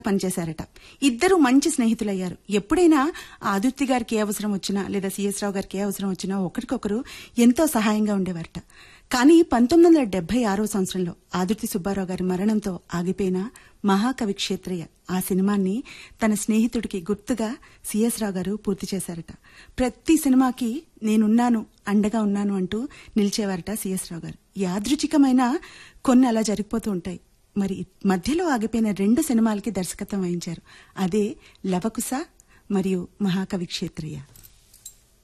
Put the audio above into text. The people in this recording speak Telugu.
పనిచేశారట ఇద్దరు మంచి స్నేహితులయ్యారు ఎప్పుడైనా ఆదుర్తి గారికి ఏ అవసరం వచ్చినా లేదా సిఎస్ రావు గారికి ఏ అవసరం వచ్చినా ఒకరికొకరు ఎంతో సహాయంగా ఉండేవారట కానీ పంతొమ్మిది వందల డెబ్బై ఆరో సంవత్సరంలో ఆదుర్తి సుబ్బారావు గారి మరణంతో ఆగిపోయిన మహాకవి క్షేత్రయ్య ఆ సినిమాని తన స్నేహితుడికి గుర్తుగా సిఎస్ రావు గారు పూర్తి చేశారట ప్రతి సినిమాకి నేనున్నాను అండగా ఉన్నాను అంటూ నిలిచేవారట సిఎస్ రావు గారు యాదృచికమైన కొన్ని అలా జరిగిపోతూ ఉంటాయి మరి మధ్యలో ఆగిపోయిన రెండు సినిమాలకి దర్శకత్వం వహించారు అదే లవకుశ మరియు మహాకవి క్షేత్రయ్య